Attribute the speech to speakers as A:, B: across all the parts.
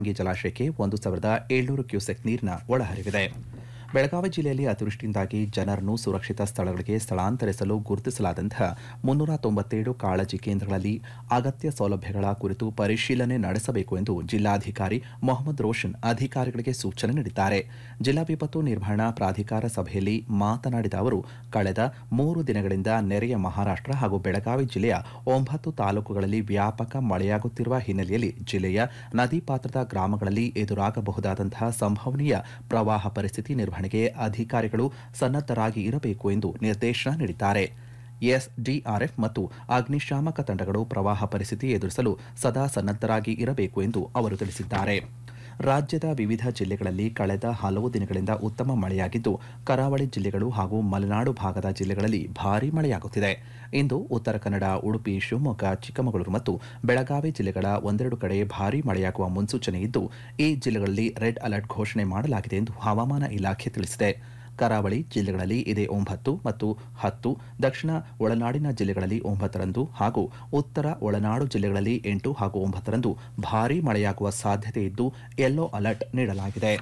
A: ಈ ಜಲಾಶಯಕ್ಕೆ ಒಂದು ಸಾವಿರದ ಏಳ್ನೂರು ಕ್ಯೂಸೆಕ್ ನೀರಿನ ಒಳಹರಿವಿದೆ ಬೆಳಗಾವಿ ಜಿಲ್ಲೆಯಲ್ಲಿ ಅತಿವೃಷ್ಟಿಯಿಂದಾಗಿ ಜನರನ್ನು ಸುರಕ್ಷಿತ ಸ್ಥಳಗಳಿಗೆ ಸ್ಥಳಾಂತರಿಸಲು ಗುರುತಿಸಲಾದಂತಹ ಮುನ್ನೂರ ತೊಂಬತ್ತೇಳು ಕಾಳಜಿ ಕೇಂದ್ರಗಳಲ್ಲಿ ಅಗತ್ಯ ಸೌಲಭ್ಯಗಳ ಕುರಿತು ಪರಿಶೀಲನೆ ನಡೆಸಬೇಕು ಎಂದು ಜಿಲ್ಲಾಧಿಕಾರಿ ಮೊಹಮ್ಮದ್ ರೋಷನ್ ಅಧಿಕಾರಿಗಳಿಗೆ ಸೂಚನೆ ನೀಡಿದ್ದಾರೆ ಜಿಲ್ಲಾ ವಿಪತ್ತು ನಿರ್ವಹಣಾ ಪ್ರಾಧಿಕಾರ ಸಭೆಯಲ್ಲಿ ಮಾತನಾಡಿದ ಅವರು ಕಳೆದ ಮೂರು ದಿನಗಳಿಂದ ನೆರೆಯ ಮಹಾರಾಷ್ಟ್ರ ಹಾಗೂ ಬೆಳಗಾವಿ ಜಿಲ್ಲೆಯ ಒಂಬತ್ತು ತಾಲೂಕುಗಳಲ್ಲಿ ವ್ಯಾಪಕ ಮಳೆಯಾಗುತ್ತಿರುವ ಹಿನ್ನೆಲೆಯಲ್ಲಿ ಜಿಲ್ಲೆಯ ನದಿ ಪಾತ್ರದ ಗ್ರಾಮಗಳಲ್ಲಿ ಎದುರಾಗಬಹುದಾದಂತಹ ಸಂಭವನೀಯ ಪ್ರವಾಹ ಪರಿಸ್ಥಿತಿ ನಿರ್ವಹಣೆಗೆ ಅಧಿಕಾರಿಗಳು ಸನ್ನದ್ದರಾಗಿ ಇರಬೇಕು ಎಂದು ನಿರ್ದೇಶನ ನೀಡಿದ್ದಾರೆ ಎಸ್ಡಿಆರ್ಎಫ್ ಮತ್ತು ಅಗ್ನಿಶಾಮಕ ತಂಡಗಳು ಪ್ರವಾಹ ಪರಿಸ್ಥಿತಿ ಎದುರಿಸಲು ಸದಾ ಸನ್ನದ್ದರಾಗಿ ಇರಬೇಕು ಎಂದು ಅವರು ತಿಳಿಸಿದ್ದಾರೆ ರಾಜ್ಯದ ವಿವಿಧ ಜಿಲ್ಲೆಗಳಲ್ಲಿ ಕಳೆದ ಹಲವು ದಿನಗಳಿಂದ ಉತ್ತಮ ಮಳೆಯಾಗಿದ್ದು ಕರಾವಳಿ ಜಿಲ್ಲೆಗಳು ಹಾಗೂ ಮಲೆನಾಡು ಭಾಗದ ಜಿಲ್ಲೆಗಳಲ್ಲಿ ಭಾರೀ ಮಳೆಯಾಗುತ್ತಿದೆ ಇಂದು ಉತ್ತರ ಕನ್ನಡ ಉಡುಪಿ ಶಿವಮೊಗ್ಗ ಚಿಕ್ಕಮಗಳೂರು ಮತ್ತು ಬೆಳಗಾವಿ ಜಿಲ್ಲೆಗಳ ಒಂದೆರಡು ಕಡೆ ಭಾರೀ ಮಳೆಯಾಗುವ ಮುನ್ಸೂಚನೆ ಇದ್ದು ಈ ಜಿಲ್ಲೆಗಳಲ್ಲಿ ರೆಡ್ ಅಲರ್ಟ್ ಘೋಷಣೆ ಮಾಡಲಾಗಿದೆ ಎಂದು ಹವಾಮಾನ ಇಲಾಖೆ ತಿಳಿಸಿದೆ ಕರಾವಳಿ ಜಿಲ್ಲೆಗಳಲ್ಲಿ ಇದೇ ಒಂಬತ್ತು ಮತ್ತು ಹತ್ತು ದಕ್ಷಿಣ ಒಳನಾಡಿನ ಜಿಲ್ಲೆಗಳಲ್ಲಿ ಒಂಬತ್ತರಂದು ಹಾಗೂ ಉತ್ತರ ಒಳನಾಡು ಜಿಲ್ಲೆಗಳಲ್ಲಿ ಎಂಟು ಹಾಗೂ ಒಂಬತ್ತರಂದು ಭಾರೀ ಮಳೆಯಾಗುವ ಸಾಧ್ಯತೆ ಇದ್ದು ಯೆಲ್ಲೋ ಅಲರ್ಟ್ ನೀಡಲಾಗಿದೆ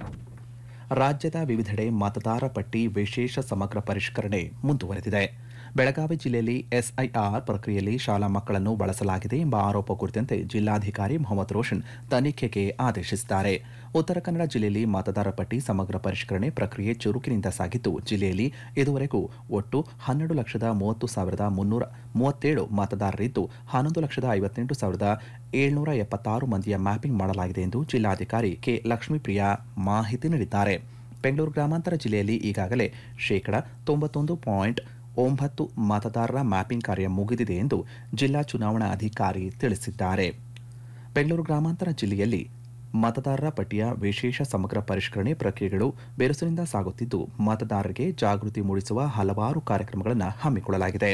A: ರಾಜ್ಯದ ವಿವಿಧೆಡೆ ಮತದಾರ ಪಟ್ಟಿ ವಿಶೇಷ ಸಮಗ್ರ ಪರಿಷ್ಕರಣೆ ಮುಂದುವರೆದಿದೆ ಬೆಳಗಾವಿ ಜಿಲ್ಲೆಯಲ್ಲಿ ಎಸ್ಐಆರ್ ಪ್ರಕ್ರಿಯೆಯಲ್ಲಿ ಶಾಲಾ ಮಕ್ಕಳನ್ನು ಬಳಸಲಾಗಿದೆ ಎಂಬ ಆರೋಪ ಕುರಿತಂತೆ ಜಿಲ್ಲಾಧಿಕಾರಿ ಮೊಹಮ್ಮದ್ ರೋಷನ್ ತನಿಖೆಗೆ ಆದೇಶಿಸಿದ್ದಾರೆ ಉತ್ತರ ಕನ್ನಡ ಜಿಲ್ಲೆಯಲ್ಲಿ ಮತದಾರ ಪಟ್ಟಿ ಸಮಗ್ರ ಪರಿಷ್ಕರಣೆ ಪ್ರಕ್ರಿಯೆ ಚುರುಕಿನಿಂದ ಸಾಗಿದ್ದು ಜಿಲ್ಲೆಯಲ್ಲಿ ಇದುವರೆಗೂ ಒಟ್ಟು ಹನ್ನೆರಡು ಲಕ್ಷದ ಮೂವತ್ತು ಸಾವಿರದ ಮುನ್ನೂರ ಮೂವತ್ತೇಳು ಮತದಾರರಿದ್ದು ಹನ್ನೊಂದು ಲಕ್ಷದ ಐವತ್ತೆಂಟು ಸಾವಿರದ ಏಳ್ನೂರ ಎಪ್ಪತ್ತಾರು ಮಂದಿಯ ಮ್ಯಾಪಿಂಗ್ ಮಾಡಲಾಗಿದೆ ಎಂದು ಜಿಲ್ಲಾಧಿಕಾರಿ ಕೆ ಲಕ್ಷ್ಮೀಪ್ರಿಯಾ ಮಾಹಿತಿ ನೀಡಿದ್ದಾರೆ ಬೆಂಗಳೂರು ಗ್ರಾಮಾಂತರ ಜಿಲ್ಲೆಯಲ್ಲಿ ಈಗಾಗಲೇ ಶೇಕಡ ತೊಂಬತ್ತೊಂದು ಪಾಯಿಂಟ್ ಒಂಬತ್ತು ಮತದಾರರ ಮ್ಯಾಪಿಂಗ್ ಕಾರ್ಯ ಮುಗಿದಿದೆ ಎಂದು ಜಿಲ್ಲಾ ಚುನಾವಣಾ ಅಧಿಕಾರಿ ತಿಳಿಸಿದ್ದಾರೆ ಬೆಂಗಳೂರು ಗ್ರಾಮಾಂತರ ಜಿಲ್ಲೆಯಲ್ಲಿ ಮತದಾರರ ಪಟ್ಟಿಯ ವಿಶೇಷ ಸಮಗ್ರ ಪರಿಷ್ಕರಣೆ ಪ್ರಕ್ರಿಯೆಗಳು ಬಿರುಸಿನಿಂದ ಸಾಗುತ್ತಿದ್ದು ಮತದಾರರಿಗೆ ಜಾಗೃತಿ ಮೂಡಿಸುವ ಹಲವಾರು ಕಾರ್ಯಕ್ರಮಗಳನ್ನು ಹಮ್ಮಿಕೊಳ್ಳಲಾಗಿದೆ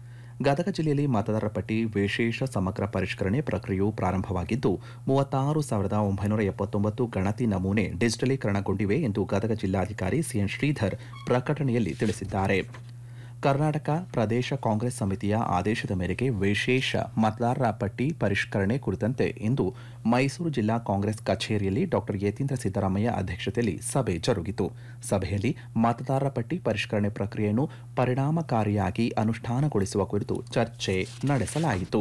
A: ಗದಗ ಜಿಲ್ಲೆಯಲ್ಲಿ ಮತದಾರರ ಪಟ್ಟಿ ವಿಶೇಷ ಸಮಗ್ರ ಪರಿಷ್ಕರಣೆ ಪ್ರಕ್ರಿಯೆಯು ಪ್ರಾರಂಭವಾಗಿದ್ದು ಮೂವತ್ತಾರು ಸಾವಿರದ ಒಂಬೈನೂರ ಎಪ್ಪತ್ತೊಂಬತ್ತು ಗಣತಿ ನಮೂನೆ ಡಿಜಿಟಲೀಕರಣಗೊಂಡಿವೆ ಎಂದು ಗದಗ ಜಿಲ್ಲಾಧಿಕಾರಿ ಸಿಎನ್ ಶ್ರೀಧರ್ ಪ್ರಕಟಣೆಯಲ್ಲಿ ತಿಳಿಸಿದ್ದಾರೆ ಕರ್ನಾಟಕ ಪ್ರದೇಶ ಕಾಂಗ್ರೆಸ್ ಸಮಿತಿಯ ಆದೇಶದ ಮೇರೆಗೆ ವಿಶೇಷ ಮತದಾರರ ಪಟ್ಟಿ ಪರಿಷ್ಕರಣೆ ಕುರಿತಂತೆ ಇಂದು ಮೈಸೂರು ಜಿಲ್ಲಾ ಕಾಂಗ್ರೆಸ್ ಕಚೇರಿಯಲ್ಲಿ ಡಾಕ್ಟರ್ ಯತೀಂದ್ರ ಸಿದ್ದರಾಮಯ್ಯ ಅಧ್ಯಕ್ಷತೆಯಲ್ಲಿ ಸಭೆ ಜರುಗಿತು ಸಭೆಯಲ್ಲಿ ಮತದಾರರ ಪಟ್ಟಿ ಪರಿಷ್ಕರಣೆ ಪ್ರಕ್ರಿಯೆಯನ್ನು ಪರಿಣಾಮಕಾರಿಯಾಗಿ ಅನುಷ್ಠಾನಗೊಳಿಸುವ ಕುರಿತು ಚರ್ಚೆ ನಡೆಸಲಾಯಿತು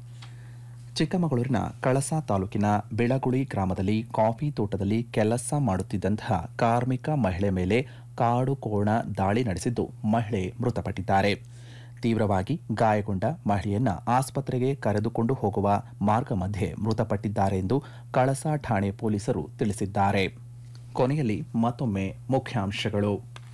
A: ಚಿಕ್ಕಮಗಳೂರಿನ ಕಳಸಾ ತಾಲೂಕಿನ ಬೆಳಗುಳಿ ಗ್ರಾಮದಲ್ಲಿ ಕಾಫಿ ತೋಟದಲ್ಲಿ ಕೆಲಸ ಮಾಡುತ್ತಿದ್ದಂತಹ ಕಾರ್ಮಿಕ ಮಹಿಳೆ ಮೇಲೆ ಕಾಡು ಕೋಣ ದಾಳಿ ನಡೆಸಿದ್ದು ಮಹಿಳೆ ಮೃತಪಟ್ಟಿದ್ದಾರೆ ತೀವ್ರವಾಗಿ ಗಾಯಗೊಂಡ ಮಹಿಳೆಯನ್ನ ಆಸ್ಪತ್ರೆಗೆ ಕರೆದುಕೊಂಡು ಹೋಗುವ ಮಾರ್ಗ ಮಧ್ಯೆ ಮೃತಪಟ್ಟಿದ್ದಾರೆ ಎಂದು ಕಳಸಾ ಠಾಣೆ ಪೊಲೀಸರು ತಿಳಿಸಿದ್ದಾರೆ ಕೊನೆಯಲ್ಲಿ ಮತ್ತೊಮ್ಮೆ ಮುಖ್ಯಾಂಶಗಳು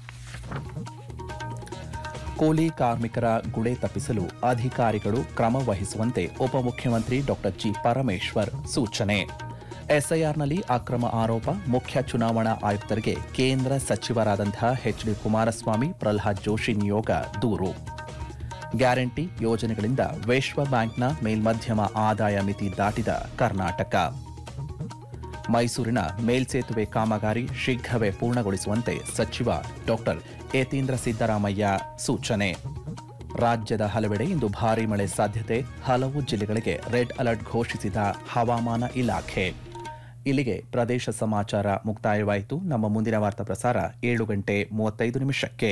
A: ಕೂಲಿ ಕಾರ್ಮಿಕರ ಗುಳೆ ತಪ್ಪಿಸಲು ಅಧಿಕಾರಿಗಳು ಕ್ರಮ ವಹಿಸುವಂತೆ ಉಪಮುಖ್ಯಮಂತ್ರಿ ಡಾಕ್ಟರ್ ಜಿ ಪರಮೇಶ್ವರ್ ಸೂಚನೆ ಎಸ್ಐಆರ್ನಲ್ಲಿ ಅಕ್ರಮ ಆರೋಪ ಮುಖ್ಯ ಚುನಾವಣಾ ಆಯುಕ್ತರಿಗೆ ಕೇಂದ್ರ ಸಚಿವರಾದಂತಹ ಎಚ್ ಡಿ ಕುಮಾರಸ್ವಾಮಿ ಪ್ರಲ್ಹಾದ್ ಜೋಶಿ ನಿಯೋಗ ದೂರು ಗ್ಯಾರಂಟಿ ಯೋಜನೆಗಳಿಂದ ವಿಶ್ವ ಬ್ಯಾಂಕ್ನ ಮೇಲ್ಮಧ್ಯಮ ಆದಾಯ ಮಿತಿ ದಾಟಿದ ಕರ್ನಾಟಕ ಮೈಸೂರಿನ ಮೇಲ್ಸೇತುವೆ ಕಾಮಗಾರಿ ಶೀಘ್ರವೇ ಪೂರ್ಣಗೊಳಿಸುವಂತೆ ಸಚಿವ ಡಾಕ್ಟರ್ ಯತೀಂದ್ರ ಸಿದ್ದರಾಮಯ್ಯ ಸೂಚನೆ ರಾಜ್ಯದ ಹಲವೆಡೆ ಇಂದು ಭಾರೀ ಮಳೆ ಸಾಧ್ಯತೆ ಹಲವು ಜಿಲ್ಲೆಗಳಿಗೆ ರೆಡ್ ಅಲರ್ಟ್ ಘೋಷಿಸಿದ ಹವಾಮಾನ ಇಲಾಖೆ ಇಲ್ಲಿಗೆ ಪ್ರದೇಶ ಸಮಾಚಾರ ಮುಕ್ತಾಯವಾಯಿತು ನಮ್ಮ ಮುಂದಿನ ವಾರ್ತಾ ಪ್ರಸಾರ ಏಳು ಗಂಟೆ ಮೂವತ್ತೈದು ನಿಮಿಷಕ್ಕೆ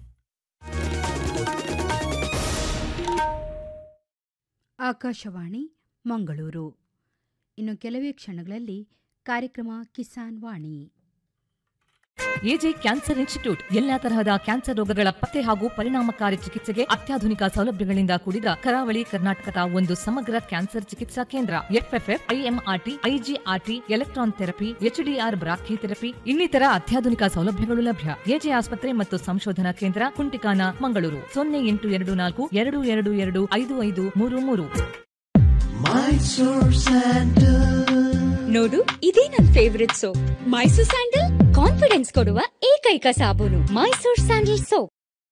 B: ಆಕಾಶವಾಣಿ ಮಂಗಳೂರು ಇನ್ನು ಕೆಲವೇ ಕ್ಷಣಗಳಲ್ಲಿ ಕಾರ್ಯಕ್ರಮ Kisan Vani
C: AJ cancer institute ಎಲ್ಲಾ ತರಹದ ಕ್ಯಾನ್ಸರ್ ರೋಗಗಳ ಪತ್ತೆ ಹಾಗೂ ಪರಿಣಾಮಕಾರಿ ಚಿಕಿತ್ಸೆಗೆ ಅತ್ಯಾಧುನಿಕ ಸೌಲಭ್ಯಗಳಿಂದ ಕೂಡಿದ ಕರಾವಳಿ ಕರ್ನಾಟಕದ ಒಂದು ಸಮಗ್ರ ಕ್ಯಾನ್ಸರ್ ಚಿಕಿತ್ಸಾ ಕೇಂದ್ರ FFF IMRT IGRT electron therapy HDR brachytherapy ಇನ್ನಿತರ ಅತ್ಯಾಧುನಿಕ ಸೌಲಭ್ಯಗಳು ಲಭ್ಯ ಎಜೆ ಆಸ್ಪತ್ರೆ ಮತ್ತು ಸಂಶೋಧನಾ ಕೇಂದ್ರ ಕುಂಟಿಕಾನ ಮಂಗಳೂರು ಸೊನ್ನೆ ಎಂಟು ಎರಡು ನಾಲ್ಕು ಎರಡು ಎರಡು ಎರಡು ಐದು ಐದು ಮೂರು ಮೂರು
D: ನೋಡು ಇದೇ ನನ್ favourite soap Mysore sandal confidence ಕೊಡುವ ಏಕೈಕ ಸಾಬೂನು ಮೈಸೂರ್ ಸ್ಯಾಂಡಲ್ ಸೋಪ್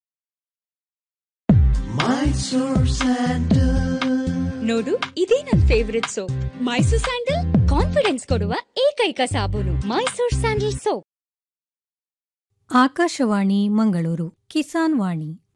D: ನೋಡು ಇದೇ ನನ್ favourite soap Mysore sandal confidence ಕೊಡುವ ಏಕೈಕ ಸಾಬೂನು ಮೈಸೂರ್ ಸ್ಯಾಂಡಲ್ ಸೋಪ್
E: ಆಕಾಶವಾಣಿ ಮಂಗಳೂರು ಕಿಸಾನ್ ವಾಣಿ